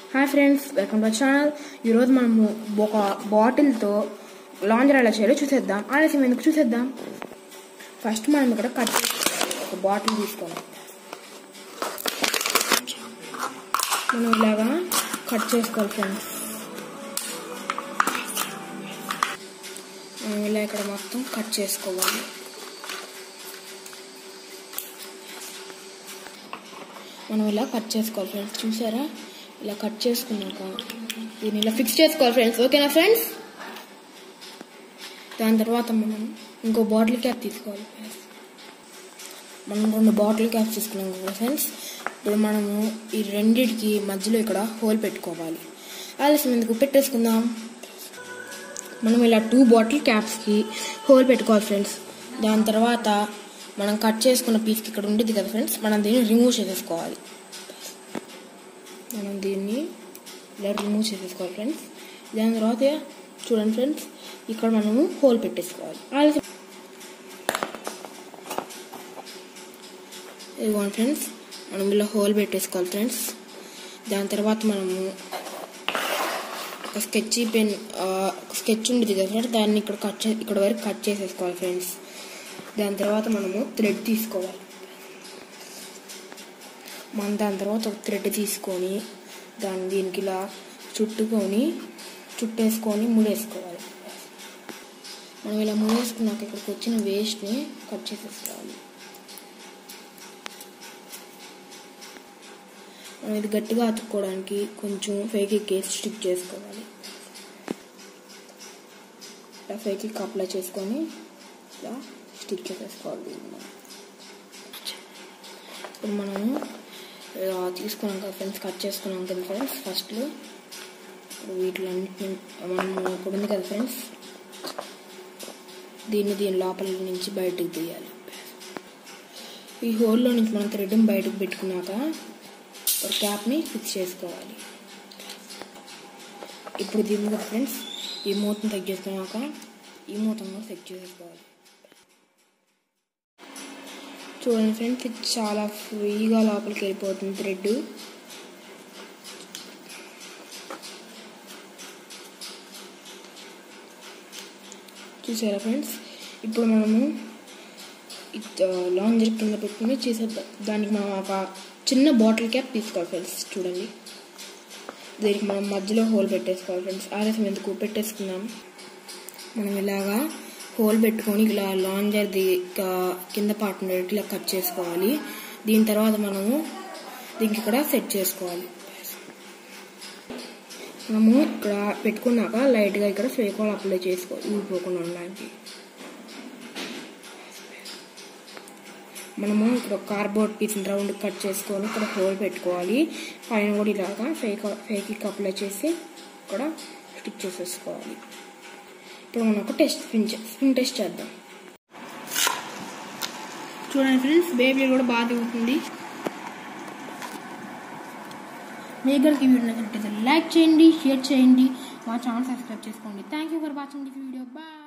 hi friends welcome to channel ఈరోజు మనము ఒక బాటిల్తో లాంజర్ ఎలా చేయాలో చూసేద్దాం ఆలస్యం ఎందుకు చూసేద్దాం ఫస్ట్ మనం ఇక్కడ కట్ ఒక బాటిల్ తీసుకోవాలి మనం ఇలాగా కట్ చేసుకోవాలి ఫ్రెండ్స్ మనం ఇలా ఇక్కడ మొత్తం కట్ చేసుకోవాలి మనం ఇలా కట్ చేసుకోవాలి ఫ్రెండ్స్ చూసారా ఇలా కట్ చేసుకున్నాక దీన్ని ఇలా ఫిక్స్ చేసుకోవాలి ఫ్రెండ్స్ ఓకేనా ఫ్రెండ్స్ దాని తర్వాత మనం ఇంకో బాటిల్ క్యాప్ తీసుకోవాలి ఫ్రెండ్స్ మనం రెండు బాటిల్ క్యాప్స్ తీసుకున్నాం కదా ఫ్రెండ్స్ ఇప్పుడు మనము ఈ రెండిటికి మధ్యలో ఇక్కడ హోల్ పెట్టుకోవాలి ఆలస్యం ఎందుకు పెట్టేసుకుందాం మనం ఇలా టూ బాటిల్ క్యాప్స్కి హోల్ పెట్టుకోవాలి ఫ్రెండ్స్ దాని తర్వాత మనం కట్ చేసుకున్న పీస్కి ఇక్కడ ఉండేది కదా ఫ్రెండ్స్ మనం దీన్ని రిమూవ్ చేసేసుకోవాలి మనం దీన్ని ఇలా రిమూవ్ చేసేసుకోవాలి ఫ్రెండ్స్ దాని తర్వాత చూడండి ఫ్రెండ్స్ ఇక్కడ మనము హోల్ పెట్టేసుకోవాలి ఆలస్యం ఇదిగోండి ఫ్రెండ్స్ మనం ఇలా హోల్ పెట్టేసుకోవాలి ఫ్రెండ్స్ దాని తర్వాత మనము ఒక స్కెచ్ పెన్ స్కెచ్ ఉండేది కదా ఫ్రెండ్స్ దాన్ని ఇక్కడ కట్ చే ఇక్కడ వరకు కట్ చేసేసుకోవాలి ఫ్రెండ్స్ దాని తర్వాత మనము థ్రెడ్ తీసుకోవాలి మనం దాని తర్వాత ఒక థ్రెడ్ తీసుకొని దాన్ని దీనికి ఇలా చుట్టుకొని చుట్టేసుకొని ముడేసుకోవాలి మనం ఇలా ముడేసుకున్నాక ఇక్కడికి వచ్చిన వేస్ట్ని కట్ చేసేసుకోవాలి మనం ఇది గట్టిగా అతుక్కోవడానికి కొంచెం ఫేక్ ఎక్కేసి స్టిక్ చేసుకోవాలి ఇలా ఫేక్ అప్లై చేసుకొని ఇలా స్టిక్ చేసేసుకోవాలి ఇప్పుడు మనము తీసుకున్నాం కదా ఫ్రెండ్స్ కట్ చేసుకున్నాం కదా ఫ్రెండ్స్ ఫస్ట్లో వీటిలన్నింటిని మనము ఇప్పుడు ఉంది కదా ఫ్రెండ్స్ దీన్ని దీని లోపల నుంచి బయటకు తీయాలి ఈ హోల్లో నుంచి మనం థ్రెడ్ని బయటకు పెట్టుకున్నాక ఒక క్యాప్ని ఫిక్స్ చేసుకోవాలి ఇప్పుడు దీని కదా ఫ్రెండ్స్ ఈ మూతను తగ్గించుకున్నాక ఈ మూతను కూడా సెట్ చేసుకోవాలి చూడండి ఫ్రెండ్స్ ఇది చాలా ఫ్రీగా లోపలికి వెళ్ళిపోతుంది థ్రెడ్ చూసారా ఫ్రెండ్స్ ఇప్పుడు మనము లాంజర్ కింద పెట్టుకుని చేసేద్దాం దానికి మనం ఒక చిన్న బాటిల్ క్యాప్ తీసుకోవాలి ఫ్రెండ్స్ చూడండి దీనికి మనం మధ్యలో హోల్ పెట్టేసుకోవాలి ఫ్రెండ్స్ ఆలస్యం ఎందుకు పెట్టేసుకుందాం మనం ఇలాగా హోల్ పెట్టుకొని ఇలా లాంజర్ది కింద పార్ట్ ఉండేది ఇలా కట్ చేసుకోవాలి దీని తర్వాత మనము దీనికి ఇక్కడ సెట్ చేసుకోవాలి మనము ఇక్కడ పెట్టుకున్నాక లైట్గా ఇక్కడ ఫేకాల్ అప్లై చేసుకోవాలి ఊడిపోకుండా ఉండడానికి మనము ఇక్కడ కార్బోర్డ్ పీస్ రౌండ్ కట్ చేసుకొని ఇక్కడ హోల్ పెట్టుకోవాలి పైన కూడా ఇలాగా ఫేక్ ఫేక్ అప్లై చేసి ఇక్కడ స్టిక్ చేసేసుకోవాలి ఇప్పుడు మనం ఒక టెస్ట్ స్పిన్ స్పిన్ టెస్ట్ చేద్దాం చూడండి ఫ్రెండ్స్ బేబీ కూడా బాగా దిగుతుంది మీ దగ్గరికి వీడియో నచ్చినట్లయితే లైక్ చేయండి షేర్ చేయండి మా ఛానల్ సబ్స్క్రైబ్ చేసుకోండి thank you for watching this video bye